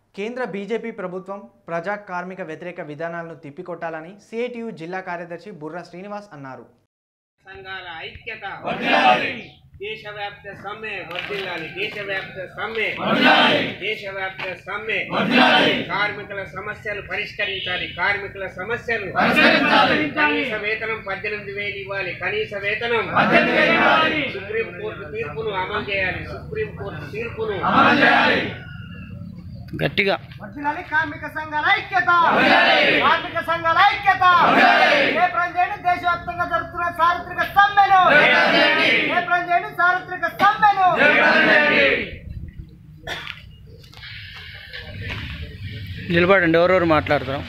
కేంద్ర బీజేపీ ప్రభుత్వం ప్రజా కార్మిక వ్యతిరేక విధానాలను తిప్పికొట్టాలని సిఐటియు జిల్లా కార్యదర్శి బుర్రా శ్రీనివాస్ అన్నారు సంఘాల ఐక్యత దేశవ్యాప్త సమ్మె వర్ధిల్లాలి దేశవ్యాప్త సమ్మె దేశవ్యాప్త సమ్మె కార్మికుల సమస్యలు పరిష్కరించాలి కార్మికుల సమస్యలు కనీస వేతనం పద్దెనిమిది వేలు ఇవ్వాలి కనీస వేతనం సుప్రీం కోర్టు తీర్పును అమలు చేయాలి సుప్రీం కోర్టు తీర్పును గట్టిగా వర్ధిల్లాలి కార్మిక సంఘాల ఐక్యత కార్మిక సంఘాల ఐక్యత ఏప్రిల్ చేయండి దేశవ్యాప్తంగా జరుగుతున్న సార్వత్రిక సమ్మెను ఏప్రిల్ చేయండి సార్వత్రిక సమ్మెను నిలబడండి ఎవరెవరు మాట్లాడుతున్నాం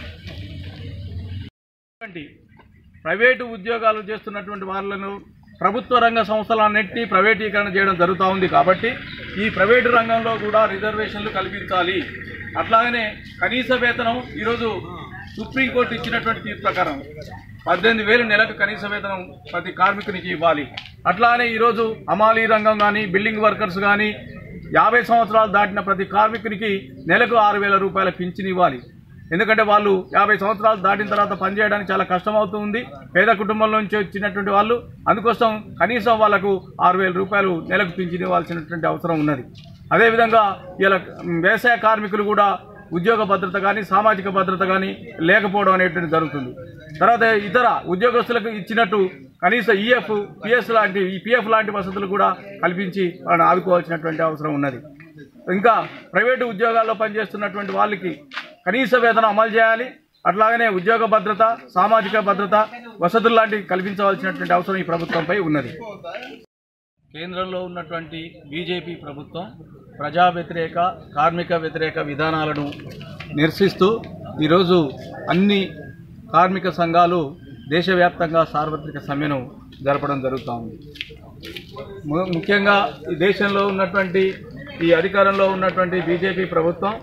ఉన్నటువంటి ప్రైవేటు ఉద్యోగాలు చేస్తున్నటువంటి వాళ్ళను ప్రభుత్వ రంగ సంస్థలన్నింటినీ ప్రైవేటీకరణ చేయడం జరుగుతూ ఉంది కాబట్టి ఈ ప్రైవేటు రంగంలో కూడా రిజర్వేషన్లు కల్పించాలి అట్లాగనే కనీస వేతనం ఈరోజు సుప్రీంకోర్టు ఇచ్చినటువంటి తీర్పు ప్రకారం పద్దెనిమిది వేలు నెలకు కనీస వేతనం ప్రతి కార్మికునికి ఇవ్వాలి అట్లానే ఈరోజు అమాలీ రంగం కానీ బిల్డింగ్ వర్కర్స్ కానీ యాభై సంవత్సరాలు దాటిన ప్రతి కార్మికునికి నెలకు ఆరు వేల రూపాయల పింఛన్ ఇవ్వాలి ఎందుకంటే వాళ్ళు యాభై సంవత్సరాలు దాటిన తర్వాత పనిచేయడానికి చాలా కష్టం అవుతుంది పేద కుటుంబంలో నుంచి వచ్చినటువంటి వాళ్ళు అందుకోసం కనీసం వాళ్ళకు ఆరు వేల రూపాయలు నెలకు పింఛన్ ఇవ్వాల్సినటువంటి అవసరం ఉన్నది అదేవిధంగా ఇలా వ్యవసాయ కార్మికులు కూడా ఉద్యోగ భద్రత కానీ సామాజిక భద్రత కానీ లేకపోవడం అనేటువంటి జరుగుతుంది తర్వాత ఇతర ఉద్యోగస్తులకు ఇచ్చినట్టు కనీస ఈఎఫ్ పిఎస్ లాంటి ఈ పిఎఫ్ లాంటి వసతులు కూడా కల్పించి వాళ్ళని ఆదుకోవాల్సినటువంటి అవసరం ఉన్నది ఇంకా ప్రైవేటు ఉద్యోగాల్లో పనిచేస్తున్నటువంటి వాళ్ళకి కనీస వేతనం అమలు చేయాలి అట్లాగనే ఉద్యోగ భద్రత సామాజిక భద్రత వసతులు లాంటివి కల్పించవలసినటువంటి అవసరం ఈ ప్రభుత్వంపై ఉన్నది కేంద్రంలో ఉన్నటువంటి బీజేపీ ప్రభుత్వం ప్రజా వ్యతిరేక కార్మిక వ్యతిరేక విధానాలను నిరసిస్తూ ఈరోజు అన్ని కార్మిక సంఘాలు దేశవ్యాప్తంగా సార్వత్రిక సమ్మెను జరపడం జరుగుతూ ఉంది ము- ముఖ్యంగా ఈ దేశంలో ఉన్నటువంటి ఈ అధికారంలో ఉన్నటువంటి బీజేపీ ప్రభుత్వం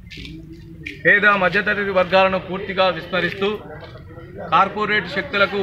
పేద మధ్యతరగతి వర్గాలను పూర్తిగా విస్మరిస్తూ కార్పొరేట్ శక్తులకు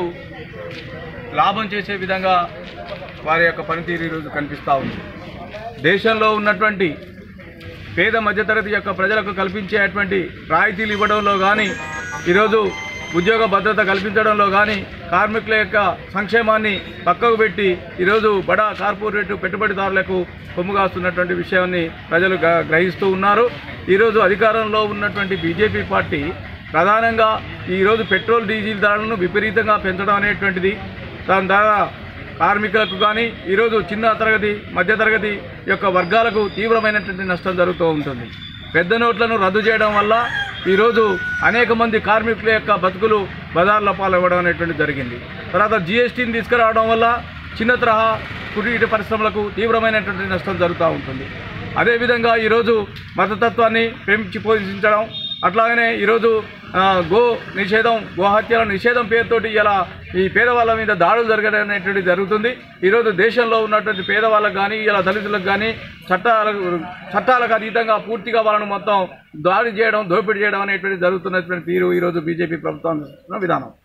లాభం చేసే విధంగా వారి యొక్క పనితీరు ఈరోజు కనిపిస్తూ ఉంది దేశంలో ఉన్నటువంటి పేద మధ్యతరగతి యొక్క ప్రజలకు కల్పించేటువంటి రాయితీలు ఇవ్వడంలో కానీ ఈరోజు ఉద్యోగ భద్రత కల్పించడంలో కానీ కార్మికుల యొక్క సంక్షేమాన్ని పక్కకు పెట్టి ఈరోజు బడా కార్పొరేట్ పెట్టుబడిదారులకు కొమ్ముగాస్తున్నటువంటి విషయాన్ని ప్రజలు గ- గ్రహిస్తూ ఉన్నారు ఈరోజు అధికారంలో ఉన్నటువంటి బీజేపీ పార్టీ ప్రధానంగా ఈరోజు పెట్రోల్ డీజిల్ ధరలను విపరీతంగా పెంచడం అనేటువంటిది దాని ద్వారా కార్మికులకు కానీ ఈరోజు చిన్న తరగతి మధ్య తరగతి యొక్క వర్గాలకు తీవ్రమైనటువంటి నష్టం జరుగుతూ ఉంటుంది పెద్ద నోట్లను రద్దు చేయడం వల్ల ఈరోజు అనేక మంది కార్మికుల యొక్క బతుకులు బజార్ల పాలవ్వడం అనేటువంటి జరిగింది తర్వాత జిఎస్టీని తీసుకురావడం వల్ల చిన్న తరహా కుటీర పరిశ్రమలకు తీవ్రమైనటువంటి నష్టం జరుగుతూ ఉంటుంది అదేవిధంగా ఈరోజు మతతత్వాన్ని పెంచి పోషించడం అట్లాగనే ఈరోజు ఆ, గో నిషేధం గోహత్యల నిషేధం పేరుతోటి ఇలా ఈ పేదవాళ్ళ మీద దాడులు జరగడం అనేటువంటిది జరుగుతుంది ఈరోజు దేశంలో ఉన్నటువంటి పేదవాళ్ళకు కానీ ఇలా దళితులకు కానీ చట్టాలకు చట్టాలకు అతీతంగా పూర్తిగా వాళ్ళను మొత్తం దాడి చేయడం దోపిడీ చేయడం అనేటువంటి జరుగుతున్నటువంటి తీరు ఈరోజు బీజేపీ ప్రభుత్వం విధానం